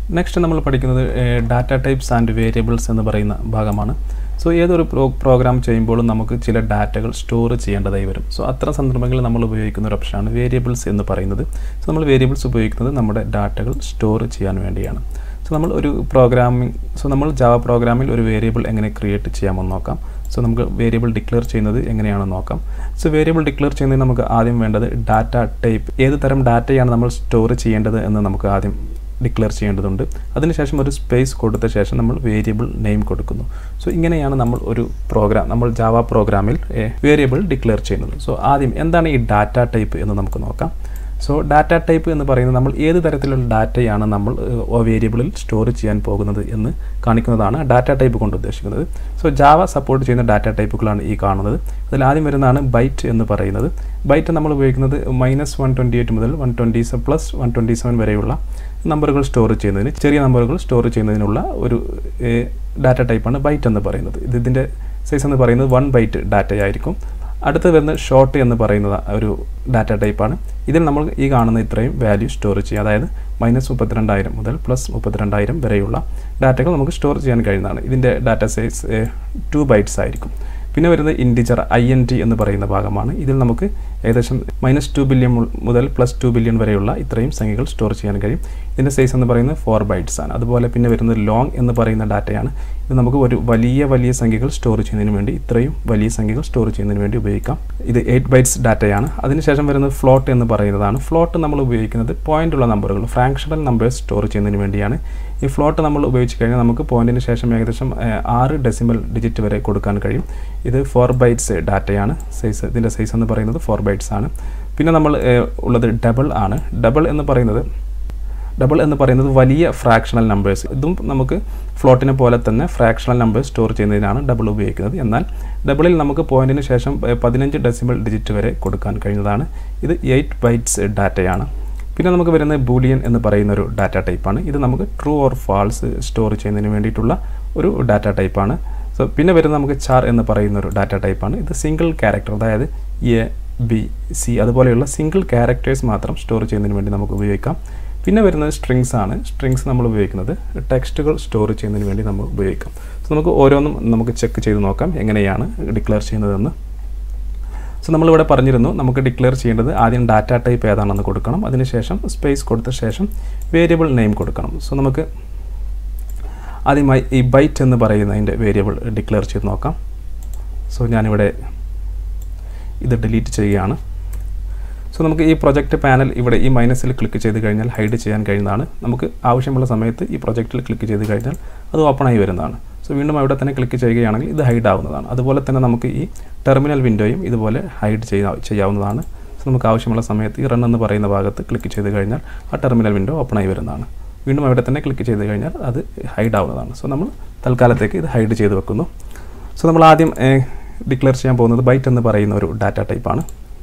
next നമ്മൾ പഠിക്കുന്നത് data types and variables എന്ന് പറയുന്ന ഭാഗമാണ് സോ ഏതൊരു പ്രോ പ്രോഗ്രാം ചെയ്യുമ്പോഴും നമുക്ക് ചില ഡാറ്റകൾ സ്റ്റോർ ചെയ്യേണ്ടതായി വരും സോ അത്തരം സന്ദർഭങ്ങളിൽ നമ്മൾ ഉപയോഗിക്കുന്ന ഒരു ഓപ്ഷനാണ് വേരിയബിൾസ് എന്ന് പറയുന്നത് സോ നമ്മൾ വേരിയബിൾസ് ഉപയോഗിക്കുന്നത് നമ്മുടെ ഡാറ്റകൾ സ്റ്റോർ ചെയ്യാൻ വേണ്ടിയാണ് സോ നമ്മൾ ഒരു പ്രോഗ്രാമിംഗ് സോ നമ്മൾ ജാവ പ്രോഗ്രാമിൽ ഒരു വേരിയബിൾ എങ്ങനെ ക്രിയേറ്റ് ചെയ്യാമെന്ന് നോക്കാം സോ നമുക്ക് വേരിയബിൾ ഡിക്ലെയർ ചെയ്യുന്നത് എങ്ങനെയാണെന്ന് നോക്കാം സോ വേരിയബിൾ ഡിക്ലെയർ ചെയ്യുന്നതിന് നമുക്ക് ആദ്യം വേണ്ടത് ഡാറ്റ ടൈപ്പ് ഏത് തരം ഡാറ്റയാണ് നമ്മൾ സ്റ്റോർ ചെയ്യേണ്ടത് എന്ന് നമുക്ക് ആദ്യം ഡിക്ലെയർ ചെയ്യേണ്ടതുണ്ട് അതിനുശേഷം ഒരു സ്പേസ് കൊടുത്ത ശേഷം നമ്മൾ വേരിയബിൾ നെയിം കൊടുക്കുന്നു സോ ഇങ്ങനെയാണ് നമ്മൾ ഒരു പ്രോഗ്രാം നമ്മൾ ജാവ പ്രോഗ്രാമിൽ വേരിയബിൾ ഡിക്ലെയർ ചെയ്യുന്നത് സോ ആദ്യം എന്താണ് ഈ ഡാറ്റ ടൈപ്പ് എന്ന് നമുക്ക് നോക്കാം സോ ഡാറ്റ ടൈപ്പ് എന്ന് പറയുന്നത് നമ്മൾ ഏത് തരത്തിലുള്ള ഡാറ്റയാണ് നമ്മൾ വേരിയബിളിൽ സ്റ്റോർ ചെയ്യാൻ പോകുന്നത് എന്ന് കാണിക്കുന്നതാണ് ഡാറ്റ ടൈപ്പ് കൊണ്ട് ഉദ്ദേശിക്കുന്നത് സോ ജാവ സപ്പോർട്ട് ചെയ്യുന്ന ഡാറ്റ ടൈപ്പുകളാണ് ഈ കാണുന്നത് അതിൽ ആദ്യം വരുന്നതാണ് ബൈറ്റ് എന്ന് പറയുന്നത് ബൈറ്റ് നമ്മൾ ഉപയോഗിക്കുന്നത് മൈനസ് വൺ ട്വൻറ്റി എയ്റ്റ് മുതൽ one twenty plus one twenty seven വരെയുള്ള നമ്പറുകൾ സ്റ്റോർ ചെയ്യുന്നതിന് ചെറിയ നമ്പറുകൾ സ്റ്റോർ ചെയ്യുന്നതിനുള്ള ഒരു ഡാറ്റ ടൈപ്പാണ് ബൈറ്റ് എന്ന് പറയുന്നത് ഇത് ഇതിൻ്റെ സൈസ് എന്ന് പറയുന്നത് വൺ ബൈറ്റ് ഡാറ്റയായിരിക്കും അടുത്ത് വരുന്ന ഷോർട്ട് എന്ന് പറയുന്നത് ഒരു ഡാറ്റ ടൈപ്പാണ് ഇതിൽ നമ്മൾ ഈ കാണുന്ന ഇത്രയും വാല്യൂ സ്റ്റോർ ചെയ്യുക അതായത് മൈനസ് മുപ്പത്തിരണ്ടായിരം മുതൽ പ്ലസ് മുപ്പത്തിരണ്ടായിരം വരെയുള്ള ഡാറ്റകൾ നമുക്ക് സ്റ്റോർ ചെയ്യാൻ കഴിയുന്നതാണ് ഇതിൻ്റെ ഡാറ്റ സൈസ് ടു ബൈറ്റ്സ് ആയിരിക്കും പിന്നെ വരുന്നത് ഇൻഡിജർ ഐ എൻ ടി എന്ന് പറയുന്ന ഭാഗമാണ് ഇതിൽ നമുക്ക് ഏകദേശം മൈനസ് ടു ബില്യൺ മുതൽ പ്ലസ് ടു ബില്യൺ വരെയുള്ള ഇത്രയും സംഖ്യകൾ സ്റ്റോർ ചെയ്യാൻ കഴിയും ഇതിൻ്റെ സൈസ് എന്ന് പറയുന്നത് ഫോർ ബൈറ്റ്സ് ആണ് അതുപോലെ പിന്നെ വരുന്നത് ലോങ് എന്ന് പറയുന്ന ഡാറ്റയാണ് ഇത് നമുക്ക് ഒരു വലിയ വലിയ സംഖ്യകൾ സ്റ്റോർ ചെയ്യുന്നതിന് വേണ്ടി ഇത്രയും വലിയ സംഖ്യകൾ സ്റ്റോർ ചെയ്യുന്നതിന് വേണ്ടി ഉപയോഗിക്കാം ഇത് എയ്റ്റ് ബൈറ്റ്സ് ഡാറ്റയാണ് അതിനുശേഷം വരുന്നത് ഫ്ലോട്ട് എന്ന് പറയുന്നതാണ് ഫ്ലോട്ട് നമ്മൾ ഉപയോഗിക്കുന്നത് പോയിന്റ് ഉള്ള നമ്പറുകൾ ഫ്രാക്ഷണൽ നമ്പേഴ്സ് സ്റ്റോർ ചെയ്യുന്നതിന് വേണ്ടിയാണ് ഈ ഫ്ലോട്ട് നമ്മൾ ഉപയോഗിച്ച് കഴിഞ്ഞാൽ നമുക്ക് പോയിന്റിന് ശേഷം ഏകദേശം ആറ് ഡെസിമൽ ഡിജിറ്റ് വരെ കൊടുക്കാൻ കഴിയും ഇത് ഫോർ ബൈറ്റ്സ് ഡാറ്റയാണ് സൈസ് ഇതിൻ്റെ സൈസ് എന്ന് പറയുന്നത് ഫോർ ബൈറ്റ്സ് ആണ് പിന്നെ നമ്മൾ ഉള്ളത് ഡബിൾ ആണ് ഡബിൾ എന്ന് പറയുന്നത് ഡബിൾ എന്ന് പറയുന്നത് വലിയ ഫ്രാക്ഷണൽ നമ്പേഴ്സ് ഇതും നമുക്ക് ഫ്ലോട്ടിനെ പോലെ തന്നെ ഫ്രാക്ഷണൽ നമ്പേഴ്സ് സ്റ്റോർ ചെയ്യുന്നതിനാണ് ഡബിൾ ഉപയോഗിക്കുന്നത് എന്നാൽ ഡബിളിൽ നമുക്ക് പോയിന്റിന് ശേഷം പതിനഞ്ച് ഡെസിമൽ ഡിജിറ്റ് വരെ കൊടുക്കാൻ കഴിയുന്നതാണ് ഇത് എയ്റ്റ് ബൈറ്റ്സ് ഡാറ്റയാണ് പിന്നെ നമുക്ക് വരുന്നത് ബൂലിയൻ എന്ന് പറയുന്ന ഒരു ഡാറ്റ ടൈപ്പാണ് ഇത് നമുക്ക് ട്രൂ ഓർ ഫാൾസ് സ്റ്റോർ ചെയ്യുന്നതിന് വേണ്ടിയിട്ടുള്ള ഒരു ഡാറ്റ ടൈപ്പാണ് സോ പിന്നെ വരുന്നത് നമുക്ക് ചാർ എന്ന് പറയുന്ന ഒരു ഡാറ്റ ടൈപ്പാണ് ഇത് സിംഗിൾ ക്യാരക്ടർ അതായത് എ ബി സി അതുപോലെയുള്ള സിംഗിൾ ക്യാരക്ടേഴ്സ് മാത്രം സ്റ്റോർ ചെയ്യുന്നതിന് വേണ്ടി നമുക്ക് ഉപയോഗിക്കാം പിന്നെ വരുന്നത് സ്ട്രിങ്സ് ആണ് സ്ട്രിങ്സ് നമ്മൾ ഉപയോഗിക്കുന്നത് ടെക്സ്റ്റുകൾ സ്റ്റോർ ചെയ്യുന്നതിന് വേണ്ടി നമ്മൾ ഉപയോഗിക്കാം സോ നമുക്ക് ഓരോന്നും നമുക്ക് ചെക്ക് ചെയ്ത് നോക്കാം എങ്ങനെയാണ് ഡിക്ലെയർ ചെയ്യുന്നതെന്ന് സോ നമ്മളിവിടെ പറഞ്ഞിരുന്നു നമുക്ക് ഡിക്ലെയർ ചെയ്യേണ്ടത് ആദ്യം ഡാറ്റ ടൈപ്പ് ഏതാണെന്ന് കൊടുക്കണം അതിനുശേഷം സ്പേസ് കൊടുത്ത ശേഷം വേരിയബിൾ നെയിം കൊടുക്കണം സോ നമുക്ക് ആദ്യമായി ഈ ബൈറ്റ് എന്ന് പറയുന്നതിൻ്റെ വേരിയബിൾ ഡിക്ലെയർ ചെയ്ത് നോക്കാം സോ ഞാനിവിടെ ഇത് ഡിലീറ്റ് ചെയ്യുകയാണ് സോ നമുക്ക് ഈ പ്രൊജക്റ്റ് പാനൽ ഇവിടെ ഈ മൈനസിൽ ക്ലിക്ക് ചെയ്ത് കഴിഞ്ഞാൽ ഹൈഡ് ചെയ്യാൻ കഴിയുന്നതാണ് നമുക്ക് ആവശ്യമുള്ള സമയത്ത് ഈ പ്രൊജക്റ്റിൽ ക്ലിക്ക് ചെയ്ത് കഴിഞ്ഞാൽ അത് ഓപ്പൺ ആയി വരുന്നതാണ് സോ വീണ്ടും അവിടെ തന്നെ ക്ലിക്ക് ചെയ്യുകയാണെങ്കിൽ ഇത് ഹൈഡ് ആവുന്നതാണ് അതുപോലെ തന്നെ നമുക്ക് ഈ ടെർമിനൽ വിൻഡോയും ഇതുപോലെ ഹൈഡ് ചെയ്യാ ചെയ്യാവുന്നതാണ് സോ നമുക്ക് ആവശ്യമുള്ള സമയത്ത് ഈ റൺ എന്ന് പറയുന്ന ഭാഗത്ത് ക്ലിക്ക് ചെയ്ത് കഴിഞ്ഞാൽ ആ ടെർമിനൽ വിൻഡോ ഓപ്പൺ ആയി വരുന്നതാണ് വീണ്ടും അവിടെ തന്നെ ക്ലിക്ക് ചെയ്ത് കഴിഞ്ഞാൽ അത് ഹൈഡ് ആവുന്നതാണ് സോ നമ്മൾ തൽക്കാലത്തേക്ക് ഇത് ഹൈഡ് ചെയ്ത് വെക്കുന്നു സോ നമ്മൾ ആദ്യം ഡിക്ലെയർ ചെയ്യാൻ പോകുന്നത് ബൈറ്റ് എന്ന് പറയുന്ന ഒരു ഡാറ്റ ടൈപ്പാണ്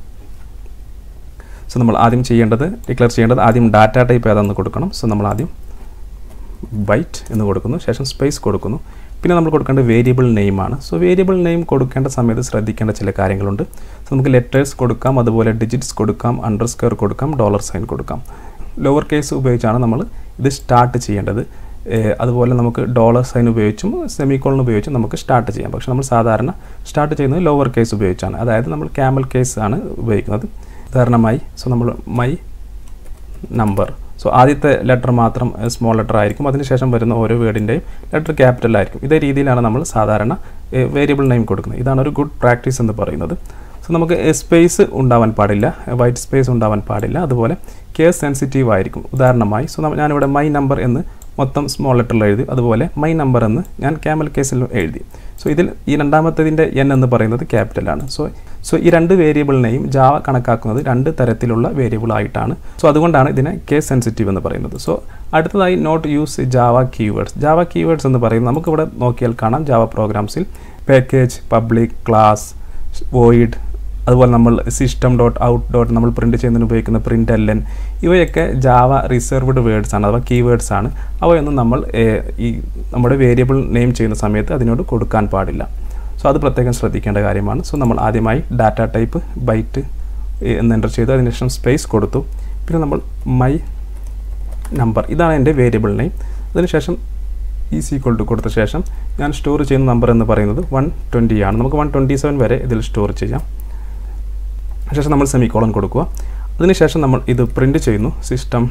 സോ നമ്മൾ ആദ്യം ചെയ്യേണ്ടത് ഡിക്ലെയർ ചെയ്യേണ്ടത് ആദ്യം ഡാറ്റ ടൈപ്പ് ഏതാണെന്ന് കൊടുക്കണം സോ നമ്മൾ ആദ്യം ബൈറ്റ് എന്ന് കൊടുക്കുന്നു ശേഷം സ്പേസ് കൊടുക്കുന്നു പിന്നെ നമ്മൾ കൊടുക്കേണ്ട വേരിയബിൾ നെയിമാണ് സോ വേരിയബിൾ നെയിം കൊടുക്കേണ്ട സമയത്ത് ശ്രദ്ധിക്കേണ്ട ചില കാര്യങ്ങളുണ്ട് സോ നമുക്ക് ലെറ്റേഴ്സ് കൊടുക്കാം അതുപോലെ ഡിജിറ്റ്സ് കൊടുക്കാം അണ്ടർ സ്ക്വയർ കൊടുക്കാം ഡോളർ സൈൻ കൊടുക്കാം ലോവർ കേസ് ഉപയോഗിച്ചാണ് നമ്മൾ ഇത് സ്റ്റാർട്ട് ചെയ്യേണ്ടത് അതുപോലെ നമുക്ക് ഡോളർ സൈൻ ഉപയോഗിച്ചും സെമിക്കോളൻ ഉപയോഗിച്ചും നമുക്ക് സ്റ്റാർട്ട് ചെയ്യാം പക്ഷേ നമ്മൾ സാധാരണ സ്റ്റാർട്ട് ചെയ്യുന്നത് ലോവർ കേസ് ഉപയോഗിച്ചാണ് അതായത് നമ്മൾ ക്യാമൽ കേസ് ആണ് ഉപയോഗിക്കുന്നത് ഉദാഹരണമായി സോ നമ്മൾ മൈ നമ്പർ സോ ആദ്യത്തെ ലെറ്റർ മാത്രം സ്മോൾ ലെറ്റർ ആയിരിക്കും അതിനുശേഷം വരുന്ന ഓരോ വേർഡിൻ്റെയും ലെറ്റർ ക്യാപിറ്റൽ ആയിരിക്കും ഇതേ രീതിയിലാണ് നമ്മൾ സാധാരണ വേരിയബിൾ നെയിം കൊടുക്കുന്നത് ഇതാണ് ഒരു ഗുഡ് പ്രാക്ടീസ് എന്ന് പറയുന്നത് സോ നമുക്ക് സ്പേസ് ഉണ്ടാവാൻ പാടില്ല വൈറ്റ് സ്പേസ് ഉണ്ടാവാൻ പാടില്ല അതുപോലെ കേസ് സെൻസിറ്റീവ് ആയിരിക്കും ഉദാഹരണമായി സോ ഞാനിവിടെ മൈ നമ്പർ എന്ന് മൊത്തം സ്മോൾ ലെറ്ററിൽ എഴുതി അതുപോലെ മൈ നമ്പർ എന്ന് ഞാൻ ക്യാമൽ കേസിൽ എഴുതി സോ ഇതിൽ ഈ രണ്ടാമത്തതിൻ്റെ എൻ എന്ന് പറയുന്നത് ക്യാപിറ്റലാണ് സോ സോ ഈ രണ്ട് വേരിയബിളിനെയും ജാവ കണക്കാക്കുന്നത് രണ്ട് തരത്തിലുള്ള വേരിയബിൾ ആയിട്ടാണ് സോ അതുകൊണ്ടാണ് ഇതിനെ കേസ് സെൻസിറ്റീവ് എന്ന് പറയുന്നത് സോ അടുത്തതായി not use Java keywords Java keywords എന്ന് പറയുന്നത് നമുക്കിവിടെ നോക്കിയാൽ കാണാം ജാവ പ്രോഗ്രാംസിൽ പാക്കേജ് പബ്ലിക് ക്ലാസ് വോയിഡ് അതുപോലെ നമ്മൾ സിസ്റ്റം ഡോട്ട് ഔട്ട് ഡോട്ട് നമ്മൾ പ്രിൻറ്റ് ചെയ്യുന്നതിന് ഉപയോഗിക്കുന്ന പ്രിൻ്റ് എൽ എൻ ഇവയൊക്കെ ജാവ റിസർവ്ഡ് വേർഡ്സ് ആണ് അഥവാ കീവേഡ്സ് ആണ് അവയൊന്നും നമ്മൾ ഈ നമ്മുടെ വേരിയബിൾ നെയിം ചെയ്യുന്ന സമയത്ത് അതിനോട് കൊടുക്കാൻ പാടില്ല സോ അത് പ്രത്യേകം ശ്രദ്ധിക്കേണ്ട കാര്യമാണ് സോ നമ്മൾ ആദ്യമായി ഡാറ്റ ടൈപ്പ് ബൈറ്റ് എന്ന് എൻ്റർ ചെയ്തു അതിനുശേഷം സ്പേസ് കൊടുത്തു പിന്നെ നമ്മൾ മൈ നമ്പർ ഇതാണ് എൻ്റെ വേരിയബിൾ നെയിം അതിനുശേഷം ഈസ് ഈക്വൽ ടു കൊടുത്ത ശേഷം ഞാൻ സ്റ്റോർ ചെയ്യുന്ന നമ്പർ എന്ന് പറയുന്നത് വൺ ട്വൻറ്റി ആണ് നമുക്ക് വൺ ട്വൻറ്റി സെവൻ വരെ ഇതിൽ സ്റ്റോർ ചെയ്യാം ശേഷം നമ്മൾ സെമി കോളൻ കൊടുക്കുക അതിനുശേഷം നമ്മൾ ഇത് പ്രിൻ്റ് ചെയ്യുന്നു system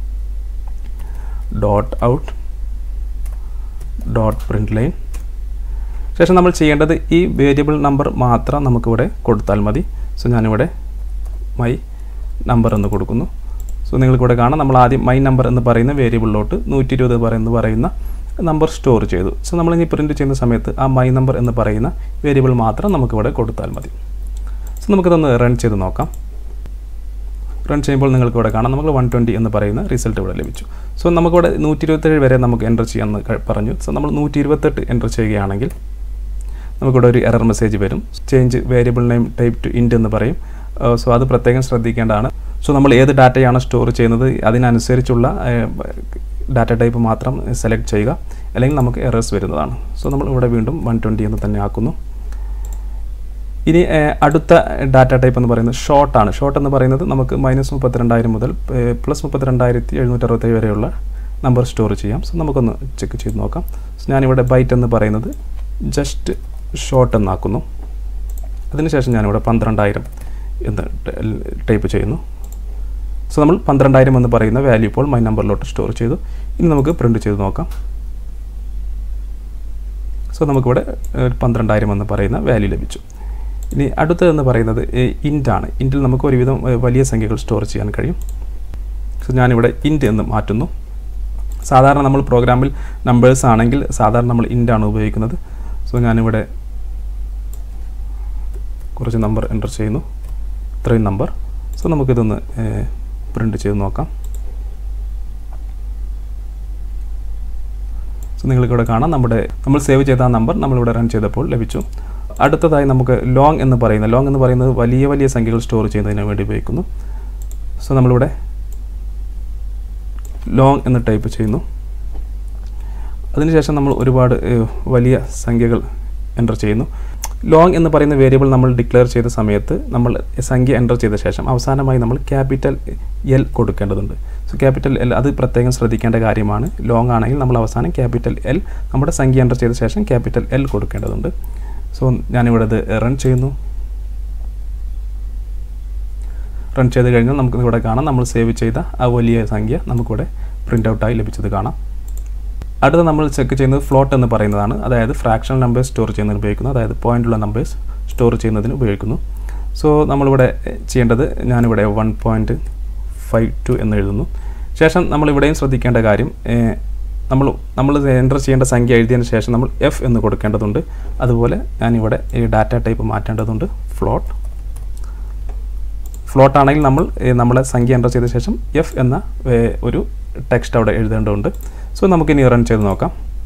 dot out dot print line ശേഷം നമ്മൾ ചെയ്യേണ്ടത് ഈ വേരിയബിൾ നമ്പർ മാത്രം നമുക്കിവിടെ കൊടുത്താൽ മതി സോ ഞാനിവിടെ മൈ നമ്പർ എന്ന് കൊടുക്കുന്നു സോ നിങ്ങൾക്കിവിടെ കാണാം നമ്മൾ ആദ്യം മൈ നമ്പർ എന്ന് പറയുന്ന വേരിയബിളിലോട്ട് നൂറ്റി ഇരുപത് പറയുന്ന പറയുന്ന നമ്പർ സ്റ്റോർ ചെയ്തു സോ നമ്മൾ ഇനി പ്രിൻറ്റ് ചെയ്യുന്ന സമയത്ത് ആ മൈ നമ്പർ എന്ന് പറയുന്ന വേരിയബിൾ മാത്രം നമുക്കിവിടെ കൊടുത്താൽ മതി സോ നമുക്കിതൊന്ന് റൺ ചെയ്ത് നോക്കാം റൺ ചെയ്യുമ്പോൾ നിങ്ങൾക്ക് ഇവിടെ കാണാം നമുക്ക് വൺ ട്വൻറ്റി എന്ന് പറയുന്ന റിസൾട്ട് ഇവിടെ ലഭിച്ചു സോ നമുക്കിവിടെ നൂറ്റി ഇരുപത്തേഴ് വരെ നമുക്ക് എൻ്റർ ചെയ്യാമെന്ന് ക- പറഞ്ഞു സോ നമ്മൾ നൂറ്റി ഇരുപത്തെട്ട് എൻ്റർ ചെയ്യുകയാണെങ്കിൽ നമുക്കിവിടെ ഒരു എറർ മെസ്സേജ് വരും change variable name type to int എന്ന് പറയും സോ അത് പ്രത്യേകം ശ്രദ്ധിക്കേണ്ടതാണ് സോ നമ്മൾ ഏത് ഡാറ്റയാണ് സ്റ്റോർ ചെയ്യുന്നത് അതിനനുസരിച്ചുള്ള ഡാറ്റ ടൈപ്പ് മാത്രം സെലക്ട് ചെയ്യുക അല്ലെങ്കിൽ നമുക്ക് എറേഴ്സ് വരുന്നതാണ് സോ നമ്മൾ ഇവിടെ വീണ്ടും വൺ ട്വൻറ്റി എന്ന് തന്നെ ആക്കുന്നു ഇനി ഏഹ്, അടുത്ത ഡാറ്റ ടൈപ്പ് എന്ന് പറയുന്നത് ഷോർട്ട് ആണ് ഷോർട്ട് എന്ന് പറയുന്നത് നമുക്ക് മൈനസ് മുപ്പത്തിരണ്ടായിരം മുതൽ പ്ലസ് മുപ്പത്തിരണ്ടായിരത്തി എഴുന്നൂറ്റി അറുപത്തേഴ് വരെയുള്ള നമ്പർ സ്റ്റോർ ചെയ്യാം സോ നമുക്കൊന്ന് ചെക്ക് ചെയ്ത് നോക്കാം സോ ഞാനിവിടെ ബൈറ്റ് എന്ന് പറയുന്നത് ജസ്റ്റ് ഷോർട്ട് എന്നാക്കുന്നു അതിനുശേഷം ഞാനിവിടെ പന്ത്രണ്ടായിരം എന്ന് ടൈപ്പ് ചെയ്യുന്നു സോ നമ്മൾ പന്ത്രണ്ടായിരം എന്ന് പറയുന്ന വാല്യൂ ഇപ്പോൾ മൈ നമ്പറിലോട്ട് സ്റ്റോർ ചെയ്തു ഇനി നമുക്ക് പ്രിൻറ്റ് ചെയ്ത് നോക്കാം സോ നമുക്കിവിടെ ഏഹ്, പന്ത്രണ്ടായിരം എന്ന് പറയുന്ന വാല്യൂ ലഭിച്ചു ഇനി അടുത്തതെന്ന് പറയുന്നത് ഇൻറ്റ് ആണ് ഇൻറ്റിൽ നമുക്ക് ഒരുവിധം ഏഹ്, വലിയ സംഖ്യകൾ സ്റ്റോർ ചെയ്യാൻ കഴിയും സോ ഞാനിവിടെ ഇൻറ്റ് എന്ന് മാറ്റുന്നു സാധാരണ നമ്മൾ പ്രോഗ്രാമിൽ നമ്പേഴ്സ് ആണെങ്കിൽ സാധാരണ നമ്മൾ ഇൻ്റ് ആണ് ഉപയോഗിക്കുന്നത് സോ ഞാനിവിടെ കുറച്ച് നമ്പർ എൻ്റർ ചെയ്യുന്നു ഇത്രയും നമ്പർ സോ നമുക്കിതൊന്ന് പ്രിൻ്റ് ചെയ്ത് നോക്കാം സോ നിങ്ങൾക്കിവിടെ കാണാം നമ്മുടെ നമ്മൾ സേവ് ചെയ്ത ആ നമ്പർ നമ്മളിവിടെ റൺ ചെയ്തപ്പോൾ ലഭിച്ചു അടുത്തതായി നമുക്ക് ലോങ് എന്ന് പറയുന്ന ലോങ് എന്ന് പറയുന്നത് വലിയ വലിയ സംഖ്യകൾ സ്റ്റോർ ചെയ്യുന്നതിന് വേണ്ടി ഉപയോഗിക്കുന്നു സോ നമ്മളിവിടെ ലോങ് എന്ന് ടൈപ്പ് ചെയ്യുന്നു അതിനുശേഷം നമ്മൾ ഒരുപാട് ഏഹ്, വലിയ സംഖ്യകൾ എൻ്റർ ചെയ്യുന്നു ലോങ് എന്ന് പറയുന്ന വേരിയബിൾ നമ്മൾ ഡിക്ലെയർ ചെയ്ത സമയത്ത് നമ്മൾ സംഖ്യ എൻ്റർ ചെയ്ത ശേഷം അവസാനമായി നമ്മൾ ക്യാപിറ്റൽ എൽ കൊടുക്കേണ്ടതുണ്ട് സോ ക്യാപിറ്റൽ എൽ അത് പ്രത്യേകം ശ്രദ്ധിക്കേണ്ട കാര്യമാണ് ലോങ് ആണെങ്കിൽ നമ്മൾ അവസാനം ക്യാപിറ്റൽ എൽ നമ്മുടെ സംഖ്യ എൻ്റർ ചെയ്ത ശേഷം ക്യാപിറ്റൽ എൽ കൊടുക്കേണ്ടതുണ്ട് സോ ഞാനിവിടെ ഇത് റൺ ചെയ്യുന്നു റൺ ചെയ്ത് കഴിഞ്ഞാൽ നമുക്ക് ഇവിടെ കാണാം നമ്മൾ സേവ് ചെയ്ത ആ വലിയ സംഖ്യ നമുക്കിവിടെ പ്രിൻ്റ് ഔട്ടായി ലഭിച്ചത് കാണാം അടുത്ത നമ്മൾ ചെക്ക് ചെയ്യുന്നത് ഫ്ലോട്ട് എന്ന് പറയുന്നതാണ് അതായത് ഫ്രാക്ഷണൽ നമ്പേഴ്സ് സ്റ്റോർ ചെയ്യുന്നതിന് ഉപയോഗിക്കുന്നു അതായത് പോയിൻ്റുള്ള നമ്പേഴ്സ് സ്റ്റോർ ചെയ്യുന്നതിന് ഉപയോഗിക്കുന്നു സോ നമ്മളിവിടെ എഹ്, ചെയ്യേണ്ടത് ഞാനിവിടെ വൺ പോയിൻറ്റ് ഫൈവ് ടു എന്ന് എഴുതുന്നു ശേഷം നമ്മളിവിടെയും ശ്രദ്ധിക്കേണ്ട കാര്യം ഏഹ്, നമ്മൾ നമ്മൾ എൻ്റർ ചെയ്യേണ്ട സംഖ്യ എഴുതിയതിന് ശേഷം നമ്മൾ എഫ് എന്ന് കൊടുക്കേണ്ടതുണ്ട് അതുപോലെ ഞാനിവിടെ ഈ ഡാറ്റ ടൈപ്പ് മാറ്റേണ്ടതുണ്ട് ഫ്ലോട്ട് ഫ്ലോട്ട് ആണെങ്കിൽ നമ്മൾ ഏഹ്, നമ്മളെ സംഖ്യ എൻ്റർ ചെയ്ത ശേഷം എഫ് എന്ന ഏഹ്, ഒരു ടെക്സ്റ്റ് അവിടെ എഴുതേണ്ടതുണ്ട് സോ നമുക്കിനി റൺ ചെയ്ത് നോക്കാം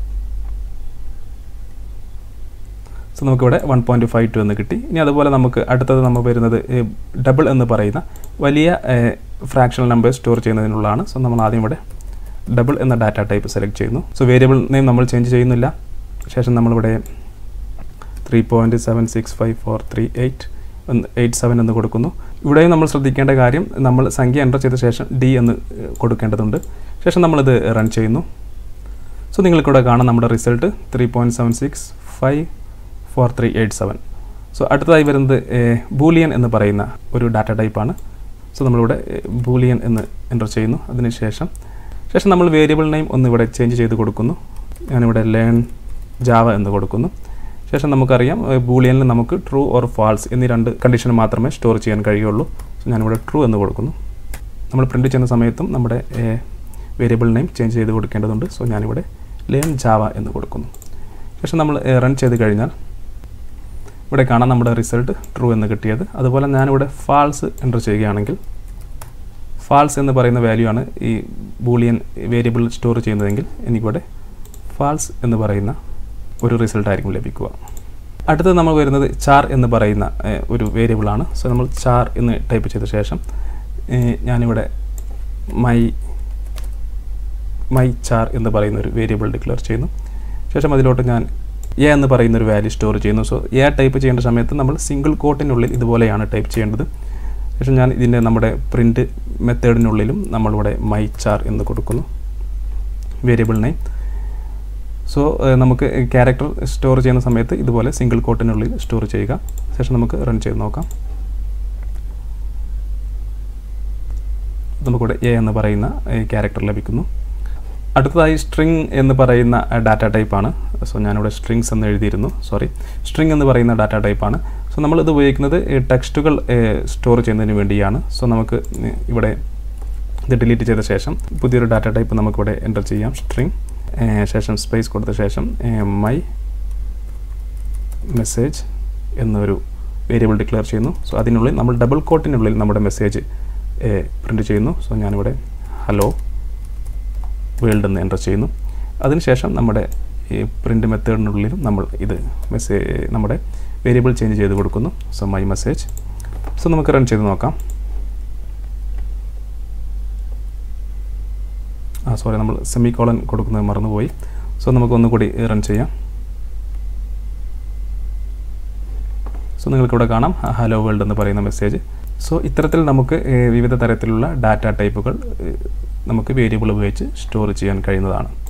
സോ നമുക്കിവിടെ വൺ പോയിൻറ്റ് ഫൈവ് ടു എന്ന് കിട്ടി ഇനി അതുപോലെ നമുക്ക് അടുത്തത് നമ്മൾ വരുന്നത് ഡബിൾ എന്ന് പറയുന്ന വലിയ ഫ്രാക്ഷണൽ നമ്പർ സ്റ്റോർ ചെയ്യുന്നതിനുള്ളതാണ് സോ നമ്മൾ ആദ്യം ഇവിടെ ഡബിൾ എന്ന ഡാറ്റ ടൈപ്പ് സെലക്ട് ചെയ്യുന്നു സോ വേരിയബിൾ നെയിം നമ്മൾ ചേഞ്ച് ചെയ്യുന്നില്ല ശേഷം നമ്മളിവിടെ three point seven six five four three eight eight seven എന്ന് കൊടുക്കുന്നു ഇവിടെയും നമ്മൾ ശ്രദ്ധിക്കേണ്ട കാര്യം നമ്മൾ സംഖ്യ എൻ്റർ ചെയ്ത ശേഷം ഡി എന്ന് ഏഹ്, കൊടുക്കേണ്ടതുണ്ട് ശേഷം നമ്മളിത് റൺ ചെയ്യുന്നു സോ നിങ്ങൾക്കിവിടെ കാണാം നമ്മുടെ result three point seven six five four three eight seven so അടുത്തതായി വരുന്നത് ബൂലിയൻ എന്ന് പറയുന്ന ഒരു ഡാറ്റ ടൈപ്പാണ് സോ നമ്മളിവിടെ ബൂലിയൻ എന്ന് എൻ്റർ ചെയ്യുന്നു അതിനുശേഷം ശേഷം നമ്മൾ വേരിയബിൾ നെയിം ഒന്ന് ഇവിടെ ചേഞ്ച് ചെയ്ത് കൊടുക്കുന്നു ഞാനിവിടെ ലേൺ ജാവ എന്ന് കൊടുക്കുന്നു ശേഷം നമുക്കറിയാം ബൂളിയനിൽ നമുക്ക് ട്രൂ ഓർ ഫാൾസ് എന്നീ രണ്ട് കണ്ടീഷൻ മാത്രമേ സ്റ്റോർ ചെയ്യാൻ കഴിയുള്ളൂ സോ ഞാനിവിടെ ട്രൂ എന്ന് കൊടുക്കുന്നു നമ്മൾ പ്രിൻറ്റ് ചെയ്യുന്ന സമയത്തും നമ്മുടെ വേരിയബിൾ നെയിം ചേഞ്ച് ചെയ്ത് കൊടുക്കേണ്ടതുണ്ട് സോ ഞാനിവിടെ ലേൺ ജാവ എന്ന് കൊടുക്കുന്നു ശേഷം നമ്മൾ റൺ ചെയ്ത് കഴിഞ്ഞാൽ ഇവിടെ കാണാം നമ്മുടെ റിസൾട്ട് ട്രൂ എന്ന് കിട്ടിയത് അതുപോലെ ഞാനിവിടെ ഫാൾസ് എൻ്റർ ചെയ്യുകയാണെങ്കിൽ ഫാൾസ് എന്ന് പറയുന്ന വാല്യൂ ആണ് ഈ ബൂളിയൻ വേരിയബിൾ സ്റ്റോർ ചെയ്യുന്നതെങ്കിൽ എനിക്കിവിടെ ഫാൾസ് എന്ന് പറയുന്ന ഒരു റിസൾട്ട് ആയിരിക്കും ലഭിക്കുക അടുത്തത് നമ്മൾ വരുന്നത് ചാർ എന്ന് പറയുന്ന ഏഹ്, ഒരു വേരിയബിളാണ് സോ നമ്മൾ ചാർ എന്ന് ടൈപ്പ് ചെയ്ത ശേഷം ഏഹ്, ഞാനിവിടെ മൈ മൈ ചാർ എന്ന് പറയുന്ന ഒരു വേരിയബിൾ ഡിക്ലെയർ ചെയ്യുന്നു ശേഷം അതിലോട്ട് ഞാൻ എ എന്ന് പറയുന്ന ഒരു വാല്യൂ സ്റ്റോർ ചെയ്യുന്നു സോ എ ടൈപ്പ് ചെയ്യേണ്ട സമയത്ത് നമ്മൾ സിംഗിൾ കോട്ടിനുള്ളിൽ ഇതുപോലെയാണ് ടൈപ്പ് ചെയ്യേണ്ടത് ശേഷം ഞാൻ ഇതിൻ്റെ നമ്മുടെ പ്രിൻ്റ് മെത്തേഡിനുള്ളിലും നമ്മളിവിടെ മൈ ചാർ എന്ന് കൊടുക്കുന്നു വേരിയബിൾ നെയിം സോ നമുക്ക് ക്യാരക്ടർ സ്റ്റോർ ചെയ്യുന്ന സമയത്ത് ഇതുപോലെ സിംഗിൾ കോട്ടിനുള്ളിൽ സ്റ്റോർ ചെയ്യുക ശേഷം നമുക്ക് റൺ ചെയ്ത് നോക്കാം നമുക്കിവിടെ എ എന്ന് പറയുന്ന ക്യാരക്ടർ ലഭിക്കുന്നു അടുത്തതായി സ്ട്രിങ് എന്ന് പറയുന്ന ഡാറ്റ ടൈപ്പാണ് സോ ഞാനിവിടെ സ്ട്രിങ്സ് എന്ന് എഴുതിയിരുന്നു സോറി സ്ട്രിങ് എന്ന് പറയുന്ന ഡാറ്റ ടൈപ്പാണ് സോ നമ്മളിത് ഉപയോഗിക്കുന്നത് ടെക്സ്റ്റുകൾ സ്റ്റോർ ചെയ്യുന്നതിന് വേണ്ടിയാണ് സോ നമുക്ക് ഇവിടെ ഇത് ഡിലീറ്റ് ചെയ്ത ശേഷം പുതിയൊരു ഡാറ്റ ടൈപ്പ് നമുക്കിവിടെ എൻ്റർ ചെയ്യാം സ്ട്രിങ് ശേഷം സ്പേസ് കൊടുത്ത ശേഷം മൈ മെസ്സേജ് എന്നൊരു വേരിയബിൾ ഡിക്ലെയർ ചെയ്യുന്നു സോ അതിനുള്ളിൽ നമ്മൾ ഡബിൾ കോട്ടിനുള്ളിൽ നമ്മുടെ മെസ്സേജ് പ്രിൻ്റ് ചെയ്യുന്നു സോ ഞാനിവിടെ ഹലോ വേൾഡ് എന്ന് എൻ്റർ ചെയ്യുന്നു അതിനുശേഷം നമ്മുടെ ഈ പ്രിൻ്റ് മെത്തേഡിനുള്ളിലും നമ്മൾ ഇത് മെസ്സേജ് നമ്മുടെ വേരിയബിൾ ചേഞ്ച് ചെയ്ത് കൊടുക്കുന്നു സോ മൈ മെസ്സേജ് സോ നമുക്ക് റൺ ചെയ്ത് നോക്കാം ആ സോറി നമ്മൾ സെമി കോളൻ കൊടുക്കുന്നത് മറന്നുപോയി സോ നമുക്ക് ഒന്നുകൂടി റൺ ചെയ്യാം സോ നിങ്ങൾക്കിവിടെ കാണാം ഹലോ വേൾഡ് എന്ന് പറയുന്ന മെസ്സേജ് സോ ഇത്തരത്തിൽ നമുക്ക് വിവിധ തരത്തിലുള്ള ഡാറ്റ ടൈപ്പുകൾ നമുക്ക് വേരിയബിൾ ഉപയോഗിച്ച് സ്റ്റോർ ചെയ്യാൻ കഴിയുന്നതാണ്